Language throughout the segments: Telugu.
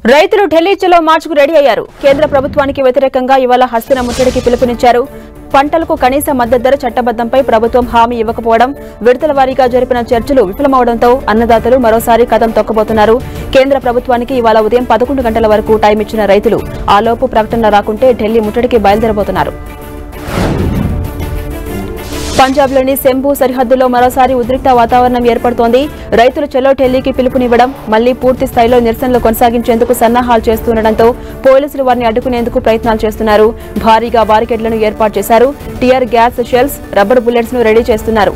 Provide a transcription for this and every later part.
రైతులు ఢిల్లీ చలో మార్చుకు రెడీ అయ్యారు కేంద్ర ప్రభుత్వానికి వ్యతిరేకంగా ఇవాళ హస్తిన ముట్టడికి పిలుపునిచ్చారు పంటలకు కనీస మద్దతు ధర చట్టబద్దంపై ప్రభుత్వం హామీ ఇవ్వకపోవడం విడతల వారీగా జరిపిన చర్చలు విఫలమవడంతో అన్నదాతలు మరోసారి కదం తొక్కబోతున్నారు కేంద్ర ప్రభుత్వానికి ఇవాళ ఉదయం పదకొండు గంటల వరకు టైం ఇచ్చిన రైతులు ఆలోపు ప్రకటన రాకుంటే ఢిల్లీ ముట్టడికి బయలుదేరబోతున్నారు పంజాబ్లోని శంభు సరిహద్దులో మరోసారి ఉద్రిక్త వాతావరణం ఏర్పడుతోంది రైతులు చెలో ఢిల్లీకి పిలుపునివ్వడం మళ్లీ పూర్తి స్థాయిలో నిరసనలు కొనసాగించేందుకు సన్నాహాలు చేస్తుండటంతో పోలీసులు వారిని అడ్డుకునేందుకు ప్రయత్నాలు చేస్తున్నారు భారీగా బారికేడ్లను ఏర్పాటు చేశారు tear gas shells rubber bullets ను రెడీ చేస్తున్నారు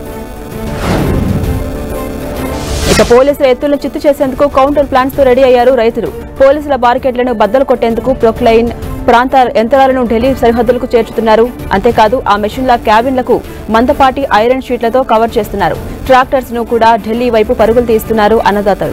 ఇక పోలీసుల ఎత్తులను చిత్తు చేసేందుకు కౌంటర్ ప్లాన్స్ తో రెడీ అయ్యారు రైతులు పోలీసుల బారికేడ్లను బద్దలు కొట్టేందుకు ప్రొక్లైన్ ప్రాంత యంత్రాలను ఢిల్లీ సరిహద్దులకు చేర్చుతున్నారు అంతేకాదు ఆ మెషిన్ల క్యాబిన్లకు మందపాటి ఐరన్ షీట్లతో కవర్ చేస్తున్నారు ట్రాక్టర్స్ ను కూడా ఢిల్లీ వైపు పరుగులు తీస్తున్నారు అన్నదాతలు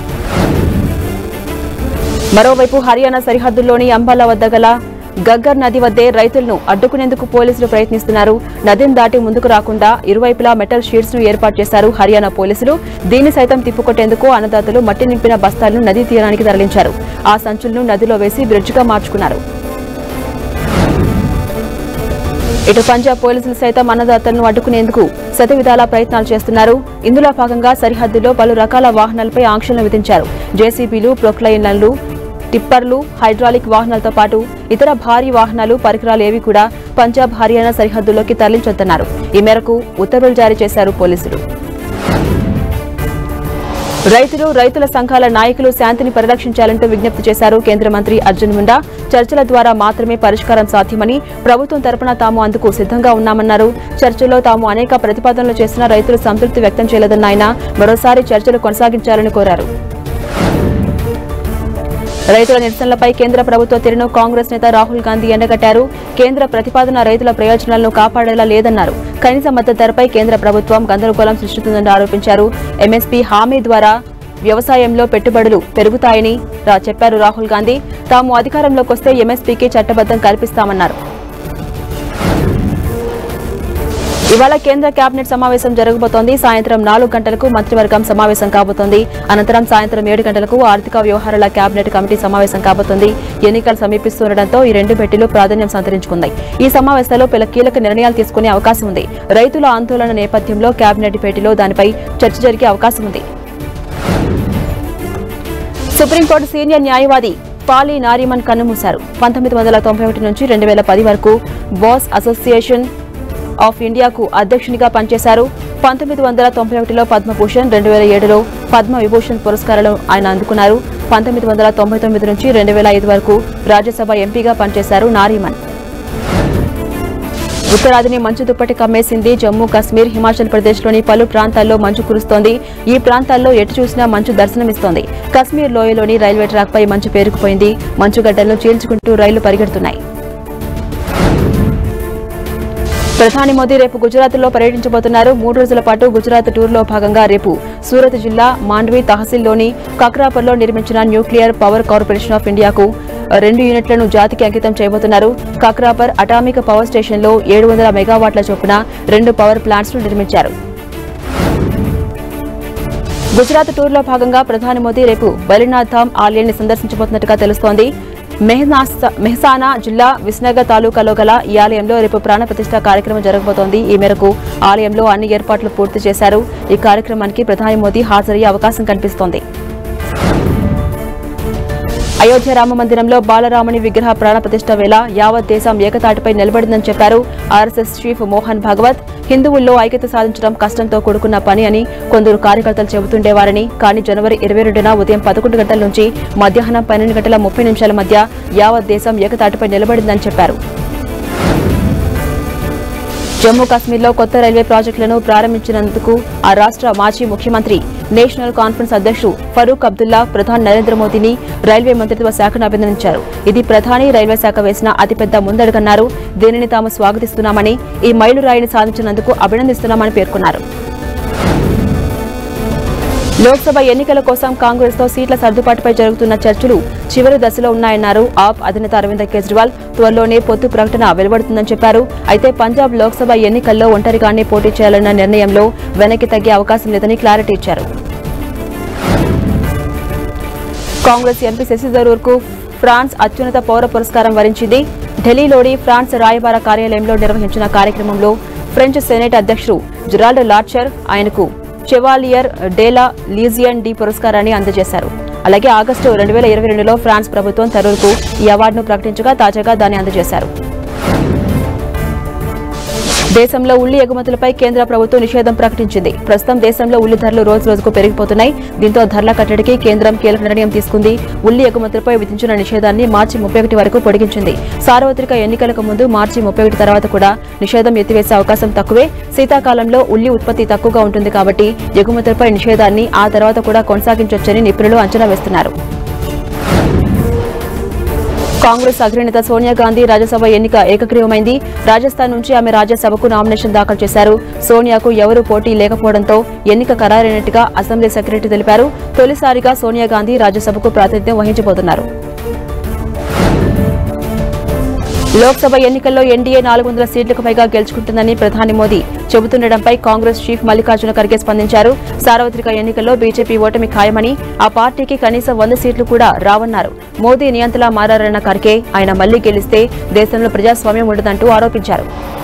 మరోవైపు హర్యానా సరిహద్దుల్లోని అంబాలా వద్ద గల గగ్గర్ నది వద్దే రైతులను అడ్డుకునేందుకు పోలీసులు ప్రయత్నిస్తున్నారు నదిని దాటి ముందుకు రాకుండా ఇరువైపులా మెటల్ షీట్స్ ను ఏర్పాటు చేశారు హర్యానా పోలీసులు దీన్ని సైతం తిప్పుకొట్టేందుకు అన్నదాతలు మట్టి నింపిన బస్తాలను నదీ తీరానికి తరలించారు ఆ సంచులను నదిలో వేసి బ్రిడ్జిగా మార్చుకున్నారు ఇటు పంజాబ్ పోలీసులు సైతం అన్నదాతలను అడ్డుకునేందుకు శతవిధాలా ప్రయత్నాలు చేస్తున్నారు ఇందులో భాగంగా సరిహద్దులో పలు రకాల వాహనాలపై ఆంక్షలు విధించారు జేసీబీలు ప్రొక్లైన్లు టిప్పర్లు హైడ్రాలిక్ వాహనాలతో పాటు ఇతర భారీ వాహనాలు పరికరాలు ఏవి కూడా పంజాబ్ హర్యానా సరిహద్దులోకి తరలించొద్దన్నారు ఈ మేరకు ఉత్తర్వులు జారీ చేశారు పోలీసులు రైతులు రైతుల సంఘాల నాయకులు శాంతిని పరిరక్షించాలంటూ విజ్ఞప్తి చేశారు కేంద్ర మంత్రి అర్జున్ ముండా చర్చల ద్వారా మాత్రమే పరిష్కారం సాధ్యమని ప్రభుత్వం తరపున తాము అందుకు సిద్ధంగా ఉన్నామన్నారు చర్చల్లో తాము అనేక ప్రతిపాదనలు చేసినా రైతులు సంతృప్తి వ్యక్తం చేయలేదన్న ఆయన మరోసారి చర్చలు కొనసాగించాలని కోరారు రైతుల నిరసనలపై కేంద్ర ప్రభుత్వ తీరును కాంగ్రెస్ నేత రాహుల్ గాంధీ ఎండగట్టారు కేంద్ర ప్రతిపాదన రైతుల ప్రయోజనాలను కాపాడేలా లేదన్నారు కనీస మద్దతు ధరపై కేంద్ర ప్రభుత్వం గందరగోళం సృష్టిస్తుందని ఆరోపించారు ఎంఎస్పీ హామీ ద్వారా వ్యవసాయంలో పెట్టుబడులు పెరుగుతాయని రా- చెప్పారు రాహుల్ గాంధీ తాము అధికారంలోకి వస్తే ఎంఎస్పీకి చట్టబద్దం కల్పిస్తామన్నారు ఇవాళ కేంద్ర కేబినెట్ సమావేశం జరగబోతోంది సాయంత్రం నాలుగు గంటలకు మంత్రివర్గం సమావేశం కాబోతోంది అనంతరం సాయంత్రం ఏడు గంటలకు ఆర్థిక వ్యవహారాల కేబినెట్ కమిటీ సమావేశం కాబోతోంది ఎన్నికలు సమీపిస్తుండటంతో ఈ రెండు భేటీలు ప్రాధాన్యం సంతరించుకున్నాయి ఈ సమావేశాల్లో పలు కీలక నిర్ణయాలు తీసుకునే అవకాశం ఉంది రైతుల ఆందోళన నేపథ్యంలో కేబినెట్ భేటీలో దానిపై చర్చ జరిగే అవకాశం ఉంది సుప్రీంకోర్టు సీనియర్ న్యాయవాది పాలీ నారిమన్ కన్నుమూశారు పంతొమ్మిది వందల తొంభై ఒకటి నుంచి రెండు వేల పది వరకు బాస్ అసోసియేషన్ ఆఫ్ ఇండియాకు అధ్యక్షునిగా పనిచేశారు పంతొమ్మిది వందల తొంభై ఒకటిలో పద్మభూషణ్ రెండు వేల ఏడులో పద్మ విభూషణ్ పురస్కారాలను ఆయన అందుకున్నారు పంతొమ్మిది వందల తొంభై తొమ్మిది నుంచి రెండు వేల ఐదు వరకు రాజ్యసభ ఎంపీగా పనిచేశారు నారిమన్ ఉత్తరాదిని మంచు దుప్పటి కమ్మేసింది జమ్మూ కాశ్మీర్ హిమాచల్ ప్రదేశ్లోని పలు ప్రాంతాల్లో మంచు కురుస్తోంది ఈ ప్రాంతాల్లో ఎటు చూసినా మంచు దర్శనమిస్తోంది కశ్మీర్ లోయలోని రైల్వే ట్రాక్పై మంచు పేరుకుపోయింది మంచుగడ్డలను చీల్చుకుంటూ రైళ్లు పరిగెడుతున్నాయి ప్రధాని మోదీ రేపు గుజరాత్లో పర్యటించబోతున్నారు మూడు రోజుల పాటు గుజరాత్ టూర్లో భాగంగా రేపు సూరత్ జిల్లా మాండ్వి తహసీల్లోని కక్రాపర్లో నిర్మించిన న్యూక్లియర్ పవర్ కార్పొరేషన్ ఆఫ్ ఇండియాకు రెండు యూనిట్లను జాతికి అంకితం చేయబోతున్నారు కక్రాపర్ అటామిక్ పవర్ స్టేషన్లో ఏడు వందల మెగావాట్ల చొప్పున రెండు పవర్ ప్లాంట్స్ ను నిర్మించారు గుజరాత్ టూర్లో భాగంగా ప్రధాని మోదీ రేపు బలినాథ్ ధామ్ ఆలయాన్ని సందర్శించబోతున్నట్టుగా తెలుస్తోంది మెహనాస- మెహసానా జిల్లా విస్నగర్ తాలూకాలో గల ఈ ఆలయంలో రేపు ప్రాణప్రతిష్ఠ కార్యక్రమం జరగబోతోంది ఈ మేరకు ఆలయంలో అన్ని ఏర్పాట్లు పూర్తి చేశారు ఈ కార్యక్రమానికి ప్రధాని మోదీ హాజరయ్యే అవకాశం కనిపిస్తోంది అయోధ్య రామ మందిరంలో బాలరాముని విగ్రహ ప్రాణప్రతిష్ఠ వేళ యావత్ దేశం ఏకతాటిపై నిలబడిందని చెప్పారు ఆర్ఎస్ఎస్ చీఫ్ మోహన్ భాగవత్ హిందువుల్లో ఐక్యత సాధించడం కష్టంతో కూడుకున్న పని అని కొందరు కార్యకర్తలు చెబుతుండేవారని కానీ జనవరి ఇరవై రెండున ఉదయం పదకొండు గంటల నుంచి మధ్యాహ్నం పన్నెండు గంటల ముప్పై నిమిషాల మధ్య యావత్ దేశం ఏకతాటిపై నిలబడిందని చెప్పారు జమ్మూ కాశ్మీర్లో కొత్త రైల్వే ప్రాజెక్టులను ప్రారంభించినందుకు ఆ రాష్ట్ర మాజీ ముఖ్యమంత్రి నేషనల్ కాన్ఫరెన్స్ అధ్యక్షుడు ఫరూక్ అబ్దుల్లా ప్రధాని నరేంద్ర మోదీని రైల్వే మంత్రిత్వ శాఖను అభినందించారు ఇది ప్రధాని రైల్వే శాఖ వేసిన అతిపెద్ద ముందడుగన్నారు దీనిని తాము స్వాగతిస్తున్నామని ఈ మైలురాయిని సాధించినందుకు అభినందిస్తున్నామని పేర్కొన్నారు లోక్సభ ఎన్నికల కోసం కాంగ్రెస్ తో సీట్ల సర్దుబాటుపై జరుగుతున్న చర్చలు చివరి దశలో ఉన్నాయన్నారు ఆప్ అధినేత అరవింద్ కేజ్రీవాల్ త్వరలోనే పొత్తు ప్రకటన వెలువడుతుందని చెప్పారు అయితే పంజాబ్ లోక్సభ ఎన్నికల్లో ఒంటరిగానే పోటీ చేయాలన్న నిర్ణయంలో వెనక్కి తగ్గే అవకాశం లేదని క్లారిటీ ఇచ్చారు కాంగ్రెస్ ఎంపీ శశి థరూర్ కు ఫ్రాన్స్ అత్యున్నత పౌర పురస్కారం వరించింది ఢిల్లీలోని ఫ్రాన్స్ రాయబార కార్యాలయంలో నిర్వహించిన కార్యక్రమంలో ఫ్రెంచ్ సెనేట్ అధ్యక్షుడు జురాల్డ్ లార్చర్ ఆయనకు చెవాలియర్ డేలా లీజియన్ డి పురస్కారాన్ని అందజేశారు అలాగే ఆగస్టు రెండు వేల ఇరవై రెండులో ఫ్రాన్స్ ప్రభుత్వం థరూర్కు ఈ అవార్డును ప్రకటించగా తాజాగా దాన్ని అందజేశారు దేశంలో ఉల్లి ఎగుమతులపై కేంద్ర ప్రభుత్వం నిషేధం ప్రకటించింది ప్రస్తుతం దేశంలో ఉల్లి ధరలు రోజు రోజుకు పెరిగిపోతున్నాయి దీంతో ధరల కట్టడికి కేంద్రం కీలక నిర్ణయం తీసుకుంది ఉల్లి ఎగుమతులపై విధించిన నిషేధాన్ని మార్చి ముప్పై ఒకటి వరకు పొడిగించింది సార్వత్రిక ఎన్నికలకు ముందు మార్చి ముప్పై ఒకటి తర్వాత కూడా నిషేధం ఎత్తివేసే అవకాశం తక్కువే శీతాకాలంలో ఉల్లి ఉత్పత్తి తక్కువగా ఉంటుంది కాబట్టి ఎగుమతులపై నిషేధాన్ని ఆ తర్వాత కూడా కొనసాగించొచ్చని నిపుణులు అంచనా వేస్తున్నారు కాంగ్రెస్ అగ్రనేత సోనియా గాంధీ రాజ్యసభ ఎన్నిక ఏకగ్రీవమైంది రాజస్థాన్ నుంచి ఆమె రాజ్యసభకు నామినేషన్ దాఖలు చేశారు సోనియాకు ఎవరూ పోటీ లేకపోవడంతో ఎన్నిక ఖరారైనట్టుగా అసెంబ్లీ సెక్రటరీ తెలిపారు తొలిసారిగా సోనియా గాంధీ రాజ్యసభకు ప్రాతినిధ్యం వహించబోతున్నారు లోక్సభ ఎన్నికల్లో ఎన్డీఏ నాలుగు వందల సీట్లకు పైగా గెలుచుకుంటుందని ప్రధాని మోదీ చెబుతుండటంపై కాంగ్రెస్ చీఫ్ మల్లికార్జున ఖర్గే స్పందించారు సార్వత్రిక ఎన్నికల్లో బీజేపీ ఓటమి ఖాయమని ఆ పార్టీకి కనీసం వంద సీట్లు కూడా రావన్నారు మోదీ నియంతలా మారారన్న ఖర్గే ఆయన మళ్లీ గెలిస్తే దేశంలో ప్రజాస్వామ్యం ఉండదంటూ ఆరోపించారు